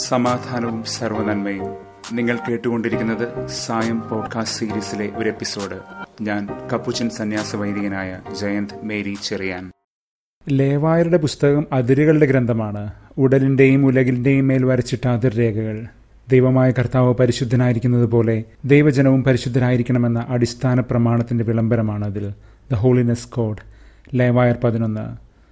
സമാധാനവും സർവനന്മയും നിങ്ങൾ കേട്ടുകൊണ്ടിരിക്കുന്നത് സായം പോഡ്കാസ്റ്റ് സീരീസിലെ ഒരു എപ്പിസോഡ് ഞാൻ കപ്പുച്ചൻ സന്യാസ വൈദികനായ ജയന്ത് മേരി ചെറിയാൻ ലേവായരുടെ പുസ്തകം അതിരുകളുടെ ഗ്രന്ഥമാണ് ഉടലിന്റെയും ഉലകിന്റെയും മേൽ വരച്ചിട്ട അതിർരേഖകൾ ദൈവമായ കർത്താവ് പരിശുദ്ധനായിരിക്കുന്നത് പോലെ ദൈവജനവും പരിശുദ്ധരായിരിക്കണമെന്ന അടിസ്ഥാന പ്രമാണത്തിന്റെ വിളംബരമാണ് അതിൽ ദ ഹോളിനെസ് കോഡ് ലേവായർ പതിനൊന്ന്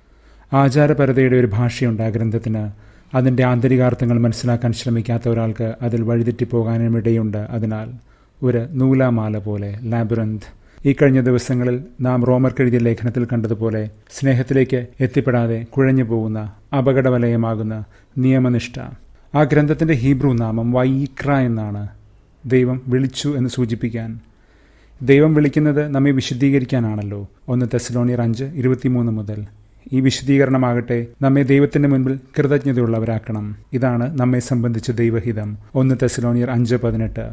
ആചാരപരതയുടെ ഒരു ഭാഷയുണ്ട് ആ ഗ്രന്ഥത്തിന് അതിൻ്റെ ആന്തരികാർത്ഥങ്ങൾ മനസ്സിലാക്കാൻ ശ്രമിക്കാത്ത ഒരാൾക്ക് അതിൽ വഴിതെറ്റിപ്പോകാനും ഇടയുണ്ട് അതിനാൽ ഒരു നൂലാമാല പോലെ ലാബുറന്ത് ഈ കഴിഞ്ഞ ദിവസങ്ങളിൽ നാം റോമർക്കെഴുതിയ ലേഖനത്തിൽ കണ്ടതുപോലെ സ്നേഹത്തിലേക്ക് എത്തിപ്പെടാതെ കുഴഞ്ഞു പോകുന്ന അപകടവലയമാകുന്ന നിയമനിഷ്ഠ ആ ഗ്രന്ഥത്തിന്റെ ഹീബ്രു നാമം വൈക്ര എന്നാണ് ദൈവം വിളിച്ചു എന്ന് സൂചിപ്പിക്കാൻ ദൈവം വിളിക്കുന്നത് നമ്മെ വിശുദ്ധീകരിക്കാനാണല്ലോ ഒന്ന് തെസലോണിയർ അഞ്ച് ഇരുപത്തിമൂന്ന് മുതൽ ഈ വിശദീകരണമാകട്ടെ നമ്മെ ദൈവത്തിന്റെ മുൻപിൽ കൃതജ്ഞതയുള്ളവരാക്കണം ഇതാണ് നമ്മെ സംബന്ധിച്ച ദൈവഹിതം ഒന്ന് തെസലോണിയർ അഞ്ച് പതിനെട്ട്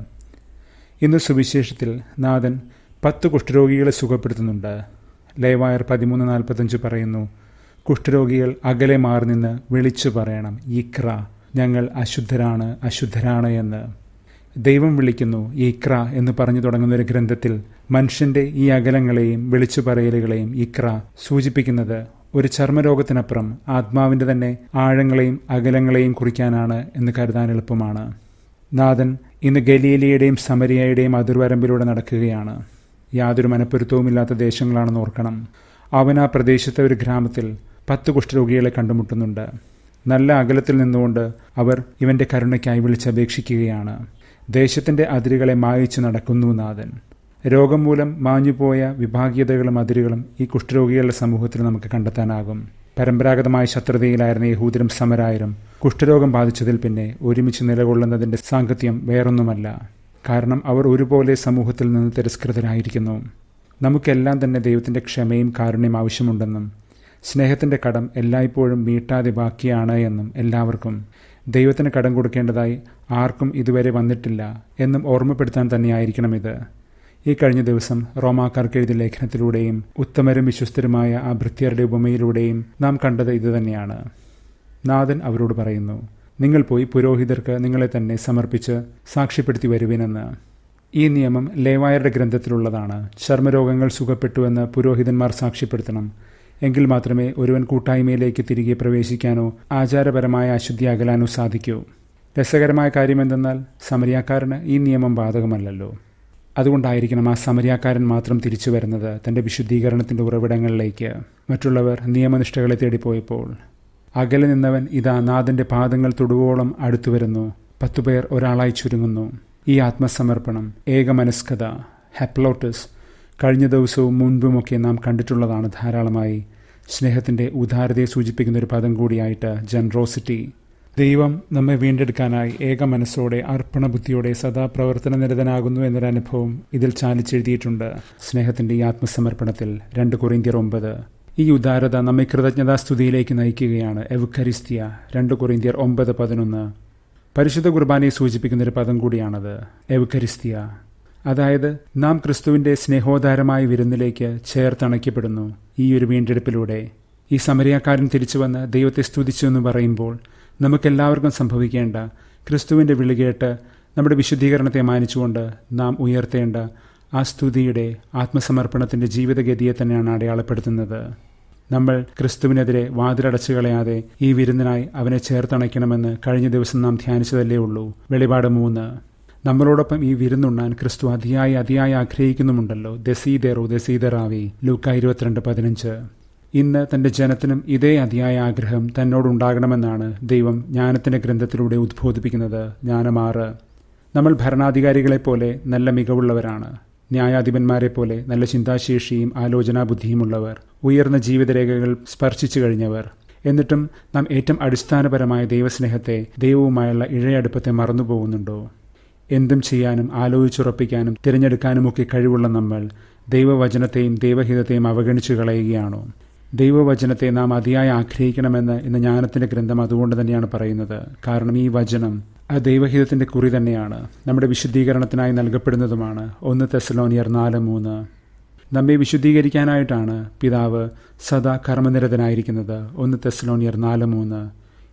ഇന്ന് സുവിശേഷത്തിൽ നാഥൻ പത്ത് കുഷ്ഠരോഗികളെ സുഖപ്പെടുത്തുന്നുണ്ട് ലേവായർ പതിമൂന്ന് നാൽപ്പത്തഞ്ച് പറയുന്നു കുഷ്ഠരോഗികൾ അകലെ മാറി നിന്ന് വിളിച്ചു പറയണം ഇക്ര ഞങ്ങൾ അശുദ്ധരാണ് അശുദ്ധരാണ് എന്ന് ദൈവം വിളിക്കുന്നു ഇക്ര എന്ന് പറഞ്ഞു തുടങ്ങുന്ന ഒരു ഗ്രന്ഥത്തിൽ മനുഷ്യന്റെ ഈ അകലങ്ങളെയും വിളിച്ചു പറയലുകളെയും ഇക്ര സൂചിപ്പിക്കുന്നത് ഒരു ചർമ്മരോഗത്തിനപ്പുറം ആത്മാവിന്റെ തന്നെ ആഴങ്ങളെയും അകലങ്ങളെയും കുറിക്കാനാണ് എന്ന് കരുതാൻ എളുപ്പമാണ് നാഥൻ ഇന്ന് ഗലീലിയുടെയും സമരിയയുടെയും അതിർവരമ്പിലൂടെ നടക്കുകയാണ് യാതൊരു മനപ്പൊരുത്തവുമില്ലാത്ത ദേശങ്ങളാണെന്ന് ഓർക്കണം അവൻ ആ പ്രദേശത്തെ ഒരു ഗ്രാമത്തിൽ പത്ത് കുഷ്ഠരോഗികളെ കണ്ടുമുട്ടുന്നുണ്ട് നല്ല അകലത്തിൽ നിന്നുകൊണ്ട് അവർ ഇവന്റെ കരുണയ്ക്കായി വിളിച്ചപേക്ഷിക്കുകയാണ് ദേശത്തിന്റെ അതിരുകളെ മായിച്ചു നടക്കുന്നു നാഥൻ രോഗം മൂലം മാഞ്ഞുപോയ വിഭാഗീയതകളും അതിരുകളും ഈ കുഷ്ഠരോഗികളുടെ സമൂഹത്തിൽ നമുക്ക് കണ്ടെത്താനാകും പരമ്പരാഗതമായ ശത്രുതയിലായിരുന്ന യഹൂദരും സമരായരും കുഷ്ഠരോഗം ബാധിച്ചതിൽ പിന്നെ ഒരുമിച്ച് നിലകൊള്ളുന്നതിന്റെ സാങ്കത്യം വേറൊന്നുമല്ല കാരണം അവർ ഒരുപോലെ സമൂഹത്തിൽ നിന്ന് തിരസ്കൃതരായിരിക്കുന്നു നമുക്കെല്ലാം തന്നെ ദൈവത്തിന്റെ ക്ഷമയും കാരുണ്യം ആവശ്യമുണ്ടെന്നും സ്നേഹത്തിന്റെ കടം എല്ലായ്പ്പോഴും വീട്ടാതെ ബാക്കിയാണ് എന്നും എല്ലാവർക്കും ദൈവത്തിന് കടം കൊടുക്കേണ്ടതായി ആർക്കും ഇതുവരെ വന്നിട്ടില്ല എന്നും ഓർമ്മപ്പെടുത്താൻ തന്നെയായിരിക്കണം ഇത് ഈ കഴിഞ്ഞ ദിവസം റോമാക്കാർക്ക് എഴുതിയ ലേഖനത്തിലൂടെയും ഉത്തമരും വിശ്വസ്തരുമായ ആ ഭൃത്യരുടെ ഉപമയിലൂടെയും നാം കണ്ടത് ഇതുതന്നെയാണ് നാഥൻ അവരോട് പറയുന്നു നിങ്ങൾ പോയി പുരോഹിതർക്ക് നിങ്ങളെ തന്നെ സമർപ്പിച്ച് സാക്ഷ്യപ്പെടുത്തി വരുവിനെന്ന് ഈ നിയമം ലേവായരുടെ ഗ്രന്ഥത്തിലുള്ളതാണ് ചർമ്മരോഗങ്ങൾ സുഖപ്പെട്ടുവെന്ന് പുരോഹിതന്മാർ സാക്ഷ്യപ്പെടുത്തണം എങ്കിൽ മാത്രമേ ഒരുവൻ കൂട്ടായ്മയിലേക്ക് തിരികെ പ്രവേശിക്കാനോ ആചാരപരമായ അശുദ്ധി അകലാനോ സാധിക്കൂ രസകരമായ കാര്യമെന്തെന്നാൽ സമരിയാക്കാരന് ഈ നിയമം ബാധകമല്ലല്ലോ അതുകൊണ്ടായിരിക്കണം ആ സമരിയാക്കാരൻ മാത്രം തിരിച്ചു വരുന്നത് തന്റെ വിശുദ്ധീകരണത്തിന്റെ ഉറവിടങ്ങളിലേക്ക് മറ്റുള്ളവർ നിയമനിഷ്ഠകളെ തേടിപ്പോയപ്പോൾ അകലെ നിന്നവൻ ഇതാ നാഥന്റെ പാദങ്ങൾ തൊടുവോളം അടുത്തു വരുന്നു പത്തുപേർ ഒരാളായി ചുരുങ്ങുന്നു ഈ ആത്മസമർപ്പണം ഏകമനസ്കത ഹെപ്ലോട്ടസ് കഴിഞ്ഞ ദിവസവും മുൻപുമൊക്കെ നാം കണ്ടിട്ടുള്ളതാണ് ധാരാളമായി സ്നേഹത്തിന്റെ ഉദാരതയെ സൂചിപ്പിക്കുന്ന ഒരു പദം കൂടിയായിട്ട് ജനറോസിറ്റി ദൈവം നമ്മെ വീണ്ടെടുക്കാനായി ഏക മനസ്സോടെ അർപ്പണബുദ്ധിയോടെ സദാ പ്രവർത്തന നിരതനാകുന്നു എന്നൊരു അനുഭവം ഇതിൽ ചാലിച്ചെഴുതിയിട്ടുണ്ട് സ്നേഹത്തിന്റെ ഈ ആത്മസമർപ്പണത്തിൽ രണ്ട് കൊറിന്തിയർ ഒമ്പത് ഈ ഉദാരത നമ്മെ കൃതജ്ഞതാസ്തുതിയിലേക്ക് നയിക്കുകയാണ് എവുഖരിസ്തിയ രണ്ട് കൊറിന്തിയർ ഒമ്പത് പതിനൊന്ന് പരിശുദ്ധ കുർബാനയെ സൂചിപ്പിക്കുന്ന ഒരു പദം കൂടിയാണത് എവുഖരിസ്തിയ അതായത് നാം ക്രിസ്തുവിന്റെ സ്നേഹോദാരമായ വിരുന്നിലേക്ക് ചേർത്തണയ്ക്കപ്പെടുന്നു ഈ ഒരു വീണ്ടെടുപ്പിലൂടെ ഈ സമരിയാക്കാരൻ തിരിച്ചു വന്ന് ദൈവത്തെ സ്തുതിച്ചു എന്ന് പറയുമ്പോൾ നമുക്കെല്ലാവർക്കും സംഭവിക്കേണ്ട ക്രിസ്തുവിന്റെ വിളി കേട്ട് നമ്മുടെ വിശുദ്ധീകരണത്തെ മാനിച്ചുകൊണ്ട് നാം ഉയർത്തേണ്ട ആ സ്തുതിയുടെ ആത്മസമർപ്പണത്തിന്റെ ജീവിതഗതിയെ തന്നെയാണ് അടയാളപ്പെടുത്തുന്നത് നമ്മൾ ക്രിസ്തുവിനെതിരെ വാതിലടച്ചു കളയാതെ ഈ വിരുന്നിനായി അവനെ ചേർത്തണയ്ക്കണമെന്ന് കഴിഞ്ഞ ദിവസം നാം ധ്യാനിച്ചതല്ലേ ഉള്ളൂ വെളിപാട് മൂന്ന് നമ്മളോടൊപ്പം ഈ വിരുന്നുണ്ണാൻ ക്രിസ്തു അതിയായി അതിയായി ആഗ്രഹിക്കുന്നുമുണ്ടല്ലോ ദസീദേറോ ദസീദറാവി ലൂക്ക ഇരുപത്തിരണ്ട് പതിനഞ്ച് ഇന്ന് തന്റെ ജനത്തിനും ഇതേ അതിയായ ആഗ്രഹം തന്നോടുണ്ടാകണമെന്നാണ് ദൈവം ജ്ഞാനത്തിന്റെ ഗ്രന്ഥത്തിലൂടെ ഉദ്ബോധിപ്പിക്കുന്നത് ജ്ഞാനമാറ് നമ്മൾ ഭരണാധികാരികളെപ്പോലെ നല്ല മികവുള്ളവരാണ് ന്യായാധിപന്മാരെ പോലെ നല്ല ചിന്താശേഷിയും ആലോചനാബുദ്ധിയുമുള്ളവർ ഉയർന്ന ജീവിതരേഖകൾ സ്പർശിച്ചു കഴിഞ്ഞവർ എന്നിട്ടും നാം ഏറ്റവും അടിസ്ഥാനപരമായ ദൈവസ്നേഹത്തെ ദൈവവുമായുള്ള ഇഴയടുപ്പത്തെ മറന്നുപോകുന്നുണ്ടോ എന്തും ചെയ്യാനും ആലോചിച്ചുറപ്പിക്കാനും തിരഞ്ഞെടുക്കാനുമൊക്കെ കഴിവുള്ള നമ്മൾ ദൈവവചനത്തെയും ദൈവഹിതത്തെയും അവഗണിച്ചു കളയുകയാണോ ദൈവവചനത്തെ നാം അതിയായി ആഗ്രഹിക്കണമെന്ന് ഇന്ന് ജ്ഞാനത്തിന്റെ ഗ്രന്ഥം അതുകൊണ്ട് തന്നെയാണ് പറയുന്നത് കാരണം ഈ വചനം ആ ദൈവഹിതത്തിന്റെ കുറി തന്നെയാണ് നമ്മുടെ വിശുദ്ധീകരണത്തിനായി നൽകപ്പെടുന്നതുമാണ് ഒന്ന് തെസലോനിയർ നാല് മൂന്ന് നമ്മെ വിശുദ്ധീകരിക്കാനായിട്ടാണ് പിതാവ് സദാ കർമ്മനിരതനായിരിക്കുന്നത് ഒന്ന് തെസലോനിയർ നാല് മൂന്ന്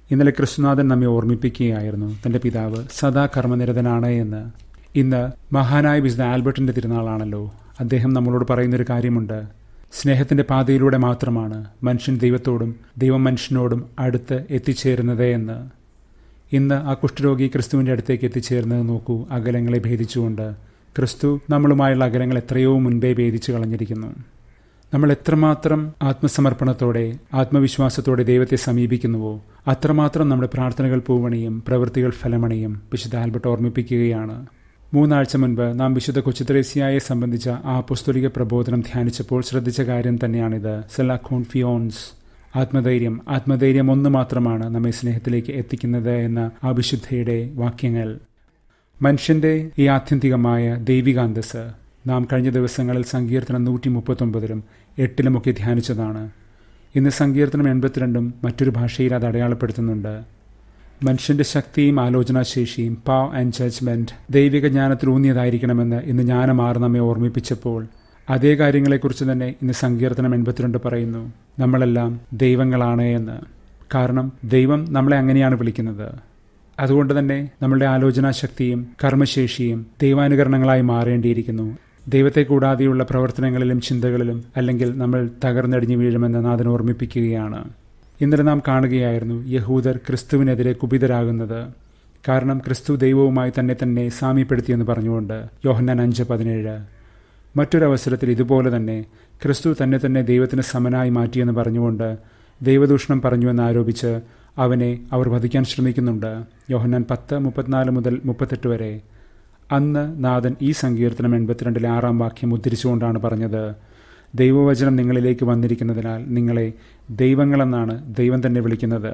ഇന്നലെ ക്രിസ്തുനാഥൻ നമ്മെ ഓർമ്മിപ്പിക്കുകയായിരുന്നു തന്റെ പിതാവ് സദാ കർമ്മനിരതനാണ് എന്ന് ഇന്ന് മഹാനായ വിശുദ്ധ ആൽബർട്ടിന്റെ തിരുനാളാണല്ലോ അദ്ദേഹം നമ്മളോട് പറയുന്നൊരു കാര്യമുണ്ട് സ്നേഹത്തിന്റെ പാതയിലൂടെ മാത്രമാണ് മനുഷ്യൻ ദൈവത്തോടും ദൈവം മനുഷ്യനോടും അടുത്ത് എത്തിച്ചേരുന്നത് എന്ന് ഇന്ന് ആ കുഷ്ഠരോഗി ക്രിസ്തുവിന്റെ അടുത്തേക്ക് എത്തിച്ചേർന്നത് നോക്കൂ അകലങ്ങളെ ഭേദിച്ചുകൊണ്ട് ക്രിസ്തു നമ്മളുമായുള്ള അകലങ്ങൾ എത്രയോ മുൻപേ ഭേദിച്ചു കളഞ്ഞിരിക്കുന്നു നമ്മൾ എത്രമാത്രം ആത്മസമർപ്പണത്തോടെ ആത്മവിശ്വാസത്തോടെ ദൈവത്തെ സമീപിക്കുന്നുവോ അത്രമാത്രം നമ്മുടെ പ്രാർത്ഥനകൾ പൂവണിയും പ്രവൃത്തികൾ ഫലമണിയും വിശുദ്ധ ആൽബർട്ട് ഓർമ്മിപ്പിക്കുകയാണ് മൂന്നാഴ്ച മുൻപ് നാം വിശുദ്ധ കൊച്ചുത്രേസ്യയെ സംബന്ധിച്ച ആ പുസ്തലിക പ്രബോധനം ധ്യാനിച്ചപ്പോൾ ശ്രദ്ധിച്ച കാര്യം തന്നെയാണിത് സെലാഖോൺ ഫിയോൺസ് ആത്മധൈര്യം ആത്മധൈര്യം ഒന്ന് മാത്രമാണ് നമ്മെ സ്നേഹത്തിലേക്ക് എത്തിക്കുന്നത് എന്ന ആ വിശുദ്ധയുടെ വാക്യങ്ങൾ മനുഷ്യന്റെ ഈ ആത്യന്തികമായ ദൈവികാന്തസ് നാം കഴിഞ്ഞ ദിവസങ്ങളിൽ സങ്കീർത്തനം നൂറ്റി മുപ്പത്തൊമ്പതിലും എട്ടിലുമൊക്കെ ധ്യാനിച്ചതാണ് ഇന്ന് സങ്കീർത്തനം എൺപത്തിരണ്ടും മറ്റൊരു ഭാഷയിൽ അത് അടയാളപ്പെടുത്തുന്നുണ്ട് മനുഷ്യന്റെ ശക്തിയും ആലോചനാശേഷിയും പാവ് ആൻഡ് ജഡ്ജ്മെന്റ് ദൈവിക ജ്ഞാനത്തിൽ ഊന്നിയതായിരിക്കണമെന്ന് ഇന്ന് ജ്ഞാനമാർ നമ്മെ ഓർമ്മിപ്പിച്ചപ്പോൾ അതേ കാര്യങ്ങളെക്കുറിച്ച് തന്നെ ഇന്ന് സങ്കീർത്തനം എൺപത്തിരണ്ട് പറയുന്നു നമ്മളെല്ലാം ദൈവങ്ങളാണ് എന്ന് കാരണം ദൈവം നമ്മളെ അങ്ങനെയാണ് വിളിക്കുന്നത് അതുകൊണ്ട് തന്നെ നമ്മളുടെ ആലോചനാശക്തിയും കർമ്മശേഷിയും ദൈവാനുകരണങ്ങളായി മാറേണ്ടിയിരിക്കുന്നു ദൈവത്തെ കൂടാതെയുള്ള പ്രവർത്തനങ്ങളിലും ചിന്തകളിലും അല്ലെങ്കിൽ നമ്മൾ തകർന്നടിഞ്ഞു വീഴുമെന്ന് നാഥൻ ഓർമ്മിപ്പിക്കുകയാണ് ഇന്നലെ നാം കാണുകയായിരുന്നു യഹൂദർ ക്രിസ്തുവിനെതിരെ കുപിതരാകുന്നത് കാരണം ക്രിസ്തു ദൈവവുമായി തന്നെ തന്നെ സാമ്യപ്പെടുത്തിയെന്ന് പറഞ്ഞുകൊണ്ട് യോഹന്നാൻ അഞ്ച് പതിനേഴ് മറ്റൊരവസരത്തിൽ ഇതുപോലെ തന്നെ ക്രിസ്തു തന്നെ തന്നെ ദൈവത്തിന് സമനായി മാറ്റിയെന്ന് പറഞ്ഞുകൊണ്ട് ദൈവദൂഷണം പറഞ്ഞുവെന്ന് ആരോപിച്ച് അവനെ അവർ വധിക്കാൻ ശ്രമിക്കുന്നുണ്ട് യോഹന്നാൻ പത്ത് മുപ്പത്തിനാല് മുതൽ മുപ്പത്തെട്ട് വരെ അന്ന് നാഥൻ ഈ സങ്കീർത്തനം എൺപത്തിരണ്ടിലെ ആറാം വാക്യം ഉദ്ധരിച്ചുകൊണ്ടാണ് പറഞ്ഞത് ദൈവവചനം നിങ്ങളിലേക്ക് വന്നിരിക്കുന്നതിനാൽ നിങ്ങളെ ദൈവങ്ങളെന്നാണ് ദൈവം തന്നെ വിളിക്കുന്നത്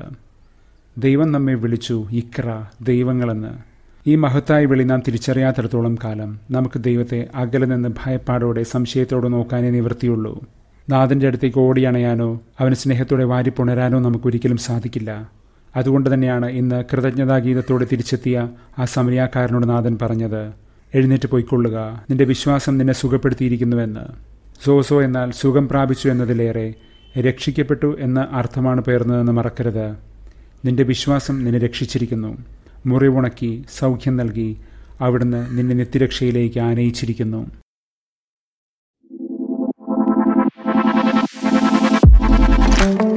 ദൈവം നമ്മെ വിളിച്ചു ഇക്ര ദൈവങ്ങളെന്ന് ഈ മഹത്തായ വിളി നാം തിരിച്ചറിയാത്തിടത്തോളം കാലം നമുക്ക് ദൈവത്തെ അകലെ നിന്ന് ഭയപ്പാടോടെ സംശയത്തോടെ നോക്കാനേ നിവൃത്തിയുള്ളൂ നാഥന്റെ അടുത്തേക്ക് ഓടിയണയാനോ അവന് സ്നേഹത്തോടെ വാരിപ്പുണരാനോ നമുക്കൊരിക്കലും സാധിക്കില്ല അതുകൊണ്ട് തന്നെയാണ് ഇന്ന് കൃതജ്ഞതാഗീതത്തോടെ തിരിച്ചെത്തിയ ആ സമരിയാക്കാരനോട് നാഥൻ പറഞ്ഞത് എഴുന്നേറ്റ് പോയിക്കൊള്ളുക നിന്റെ വിശ്വാസം നിന്നെ സുഖപ്പെടുത്തിയിരിക്കുന്നുവെന്ന് സോസോ എന്നാൽ സുഖം പ്രാപിച്ചു എന്നതിലേറെ രക്ഷിക്കപ്പെട്ടു എന്ന അർത്ഥമാണ് പേർന്നതെന്ന് മറക്കരുത് നിന്റെ വിശ്വാസം നിന്നെ രക്ഷിച്ചിരിക്കുന്നു മുറിവുണക്കി സൗഖ്യം നൽകി അവിടുന്ന് നിന്നെ നിത്യരക്ഷയിലേക്ക് ആനയിച്ചിരിക്കുന്നു thank you